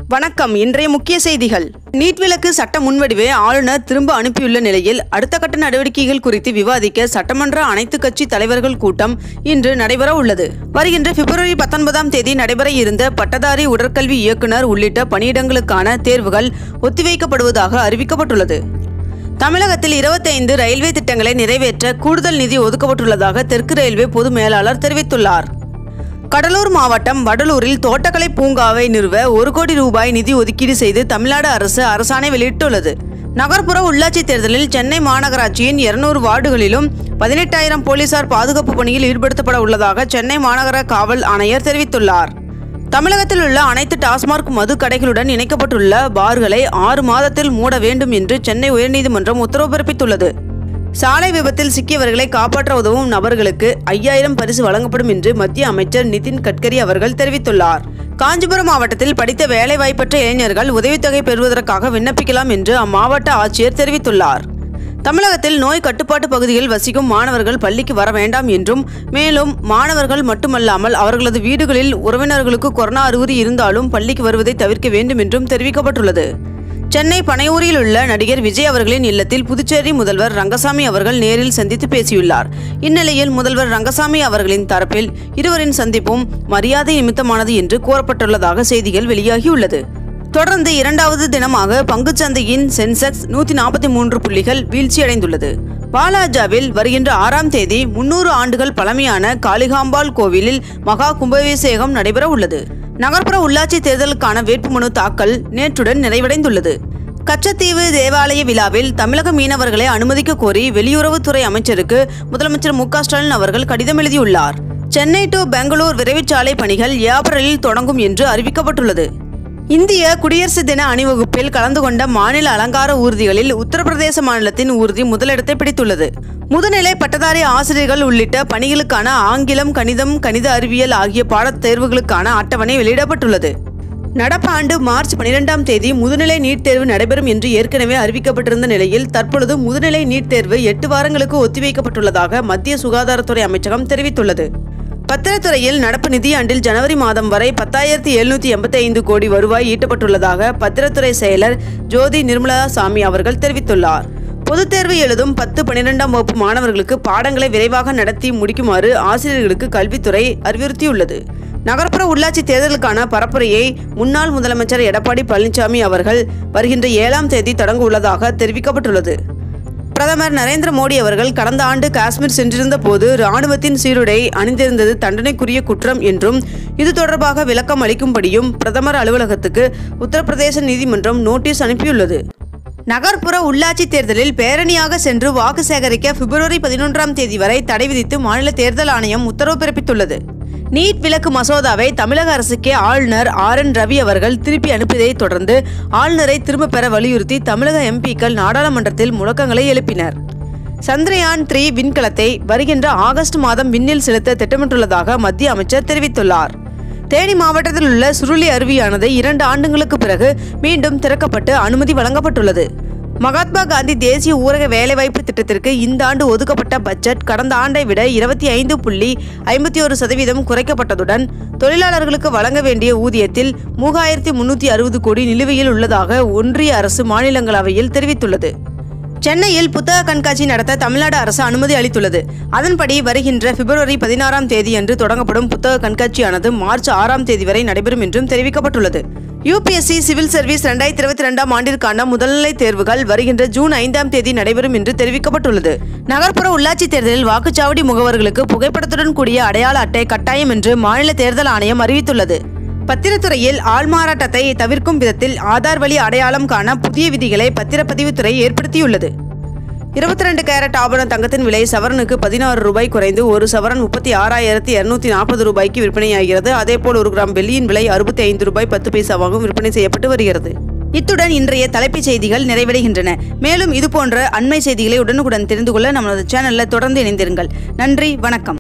வணக்கம் இன்றைய முக்கிய செய்திகள் நீட் விலக்கு சட்ட முன்வடிவை ஆளுநர் திரும்ப அனுப்பியுள்ள நிலையில் அடுத்த கட்ட நடவடிக்கைகள் குறித்து விவாதிக்க சட்டமன்ற அனைத்து கட்சி தலைவர்கள் கூட்டம் இன்று நடைபெற உள்ளது வருகின்ற பிப்ரவரி பத்தொன்பதாம் தேதி நடைபெற இருந்த பட்டதாரி உடற்கல்வி இயக்குனர் உள்ளிட்ட பணியிடங்களுக்கான தேர்வுகள் ஒத்திவைக்கப்படுவதாக அறிவிக்கப்பட்டுள்ளது தமிழகத்தில் 25 ரயில்வே திட்டங்களை நிறைவேற்ற கூடுதல் நிதி ஒதுக்கப்பட்டுள்ளதாக தெற்கு ரயில்வே பொது மேலாளர் தெரிவித்துள்ளார் கடலூர் மாவட்டம் வடலூரில் தோட்டக்கலை பூங்காவை நிறுவ ஒரு கோடி ரூபாய் நிதி ஒதுக்கீடு செய்து தமிழ்நாடு அரசு அரசாணை வெளியிட்டுள்ளது நகர்ப்புற உள்ளாட்சி தேர்தலில் சென்னை மாநகராட்சியின் இருநூறு வார்டுகளிலும் பதினெட்டாயிரம் போலீசார் பாதுகாப்பு பணியில் ஈடுபடுத்தப்பட உள்ளதாக சென்னை மாநகர காவல் ஆணையர் தெரிவித்துள்ளார் தமிழகத்தில் உள்ள அனைத்து டாஸ்மார்க் மது கடைகளுடன் இணைக்கப்பட்டுள்ள பார்களை ஆறு மாதத்தில் மூட வேண்டும் என்று சென்னை உயர்நீதிமன்றம் உத்தரவு பிறப்பித்துள்ளது சாலை விபத்தில் சிக்கியவர்களை காப்பாற்ற உதவும் நபர்களுக்கு ஐயாயிரம் பரிசு வழங்கப்படும் என்று மத்திய அமைச்சர் நிதின் கட்கரி அவர்கள் தெரிவித்துள்ளார் காஞ்சிபுரம் மாவட்டத்தில் படித்த வேலைவாய்ப்பற்ற இளைஞர்கள் உதவித்தொகை பெறுவதற்காக விண்ணப்பிக்கலாம் என்று அம்மாவட்ட ஆட்சியர் தெரிவித்துள்ளார் தமிழகத்தில் நோய் கட்டுப்பாட்டு பகுதியில் வசிக்கும் மாணவர்கள் பள்ளிக்கு வர வேண்டாம் என்றும் மேலும் மாணவர்கள் மட்டுமல்லாமல் அவர்களது வீடுகளில் உறவினர்களுக்கு கொரோனா அறிகுறி இருந்தாலும் பள்ளிக்கு வருவதை தவிர்க்க வேண்டும் என்றும் தெரிவிக்கப்பட்டுள்ளது சென்னை பனையூரில் உள்ள நடிகர் விஜய் அவர்களின் இல்லத்தில் புதுச்சேரி முதல்வர் ரங்கசாமி அவர்கள் நேரில் சந்தித்து பேசியுள்ளார் இந்நிலையில் முதல்வர் ரங்கசாமி அவர்களின் தரப்பில் இருவரின் சந்திப்பும் மரியாதை நிமித்தமானது என்று கூறப்பட்டுள்ளதாக செய்திகள் வெளியாகியுள்ளது தொடர்ந்து இரண்டாவது தினமாக பங்குச்சந்தையின் சென்செக்ஸ் நூற்றி நாற்பத்தி மூன்று புள்ளிகள் வீழ்ச்சியடைந்துள்ளது பாலாஜாவில் வருகின்ற ஆறாம் தேதி முன்னூறு ஆண்டுகள் பழமையான காளிகாம்பாள் கோவிலில் மகா கும்பாபிஷேகம் நடைபெற உள்ளது நகர்ப்புற உள்ளாட்சி தேர்தலுக்கான வேட்புமனு தாக்கல் நேற்றுடன் நிறைவடைந்துள்ளது கச்சத்தீவு தேவாலய விழாவில் தமிழக மீனவர்களை அனுமதிக்க கோரி வெளியுறவுத்துறை அமைச்சருக்கு முதலமைச்சர் மு க ஸ்டாலின் அவர்கள் கடிதம் எழுதியுள்ளார் சென்னை டு பெங்களூர் விரைவுச்சாலை பணிகள் ஏப்ரலில் தொடங்கும் என்று அறிவிக்கப்பட்டுள்ளது இந்திய குடியரசு தின அணிவகுப்பில் கலந்து கொண்ட மாநில அலங்கார ஊர்திகளில் உத்தரப்பிரதேச மாநிலத்தின் ஊர்தி முதலிடத்தை பிடித்துள்ளது முதுநிலை பட்டதாரி ஆசிரியர்கள் உள்ளிட்ட பணிகளுக்கான ஆங்கிலம் கணிதம் கணித அறிவியல் ஆகிய பாடத் தேர்வுகளுக்கான அட்டவணை வெளியிடப்பட்டுள்ளது நடப்பாண்டு மார்ச் பனிரெண்டாம் தேதி முதுநிலை நீட் தேர்வு நடைபெறும் என்று ஏற்கனவே அறிவிக்கப்பட்டிருந்த நிலையில் தற்பொழுது முதுநிலை நீட் தேர்வு எட்டு வாரங்களுக்கு ஒத்திவைக்கப்பட்டுள்ளதாக மத்திய சுகாதாரத்துறை அமைச்சகம் தெரிவித்துள்ளது பத்திரத்துறையில் நடப்பு நிதியாண்டில் ஜனவரி மாதம் வரை பத்தாயிரத்தி எழுநூற்றி எண்பத்தி ஐந்து கோடி வருவாய் ஈட்டப்பட்டுள்ளதாக பத்திரத்துறை செயலர் ஜோதி நிர்மலா சாமி அவர்கள் தெரிவித்துள்ளார் பொதுத் தேர்வு எழுதும் பத்து பன்னிரெண்டாம் வகுப்பு மாணவர்களுக்கு பாடங்களை விரைவாக நடத்தி முடிக்குமாறு ஆசிரியர்களுக்கு கல்வித்துறை அறிவுறுத்தியுள்ளது நகர்ப்புற உள்ளாட்சி தேர்தலுக்கான பரப்புரையை முன்னாள் முதலமைச்சர் எடப்பாடி பழனிசாமி அவர்கள் வருகின்ற ஏழாம் தேதி தொடங்க உள்ளதாக தெரிவிக்கப்பட்டுள்ளது பிரதமர் நரேந்திர மோடி அவர்கள் கடந்த ஆண்டு காஷ்மீர் சென்றிருந்த போது ராணுவத்தின் சீருடை அணிந்திருந்தது தண்டனைக்குரிய குற்றம் என்றும் இது தொடர்பாக விளக்கம் அளிக்கும்படியும் பிரதமர் அலுவலகத்துக்கு உத்தரப்பிரதேச நீதிமன்றம் நோட்டீஸ் அனுப்பியுள்ளது நகர்ப்புற உள்ளாட்சி தேர்தலில் பேரணியாக சென்று வாக்கு சேகரிக்க பிப்ரவரி பதினொன்றாம் தேதி வரை தடை விதித்து மாநில தேர்தல் ஆணையம் உத்தரவு பிறப்பித்துள்ளது நீட் விலக்கு மசோதாவை தமிழக அரசுக்கே ஆளுநர் ஆர் என் ரவி அவர்கள் திருப்பி அனுப்பியதை தொடர்ந்து ஆளுநரை திரும்ப பெற வலியுறுத்தி தமிழக எம்பிக்கள் நாடாளுமன்றத்தில் முழக்கங்களை எழுப்பினர் சந்திரயான் த்ரீ விண்கலத்தை வருகின்ற ஆகஸ்ட் மாதம் விண்ணில் செலுத்த திட்டமிட்டுள்ளதாக மத்திய அமைச்சர் தெரிவித்துள்ளார் தேனி மாவட்டத்தில் உள்ள சுருளி அருவியானது இரண்டு ஆண்டுகளுக்கு பிறகு மீண்டும் திறக்கப்பட்டு அனுமதி வழங்கப்பட்டுள்ளது மகாத்மா காந்தி தேசிய ஊரக வேலைவாய்ப்பு திட்டத்திற்கு இந்த ஆண்டு ஒதுக்கப்பட்ட பட்ஜெட் கடந்த ஆண்டை விட இருபத்தி ஐந்து புள்ளி ஐம்பத்தி ஒரு சதவீதம் குறைக்கப்பட்டதுடன் தொழிலாளர்களுக்கு வழங்க வேண்டிய ஊதியத்தில் மூவாயிரத்தி முன்னூற்றி அறுபது கோடி நிலுவையில் உள்ளதாக ஒன்றிய அரசு மாநிலங்களவையில் தெரிவித்துள்ளது சென்னையில் புத்தக கண்காட்சி நடத்த தமிழ்நாடு அரசு அனுமதி அளித்துள்ளது அதன்படி வருகின்ற பிப்ரவரி பதினாறாம் தேதியன்று தொடங்கப்படும் புத்தக கண்காட்சியானது மார்ச் ஆறாம் தேதி வரை நடைபெறும் என்றும் தெரிவிக்கப்பட்டுள்ளது யூபிஎஸ்சி சிவில் சர்வீஸ் ரெண்டாயிரத்தி இருபத்தி ரெண்டாம் ஆண்டிற்கான முதல்நிலை தேர்வுகள் வருகின்ற ஜூன் ஐந்தாம் தேதி நடைபெறும் என்று தெரிவிக்கப்பட்டுள்ளது நகர்ப்புற உள்ளாட்சி தேர்தலில் வாக்குச்சாவடி முகவர்களுக்கு புகைப்படத்துடன் கூடிய அடையாள அட்டை கட்டாயம் என்று மாநில தேர்தல் ஆணையம் அறிவித்துள்ளது பத்திரத்துறையில் ஆள்மாறாட்டத்தை தவிர்க்கும் விதத்தில் ஆதார் வழி அடையாளம் காண புதிய விதிகளை பத்திரப்பதிவுத்துறை ஏற்படுத்தியுள்ளது இருபத்தி ரெண்டு கேரட் ஆபரண தங்கத்தின் விலை சவரனுக்கு பதினாறு ரூபாய் குறைந்து ஒரு சவரன் முப்பத்தி ஆறாயிரத்தி இருநூத்தி நாற்பது ரூபாய்க்கு விற்பனையாகிறது அதேபோல் ஒரு கிராம் வெள்ளியின் விலை அறுபத்தி ஐந்து ரூபாய் பத்து பைசாவாகவும் விற்பனை செய்யப்பட்டு வருகிறது இத்துடன் இன்றைய தலைப்புச் செய்திகள் நிறைவடைகின்றன மேலும் இதுபோன்ற அண்மை செய்திகளை உடனுக்குடன் தெரிந்து கொள்ள நமது சேனலில் தொடர்ந்து இணைந்திருங்கள் நன்றி வணக்கம்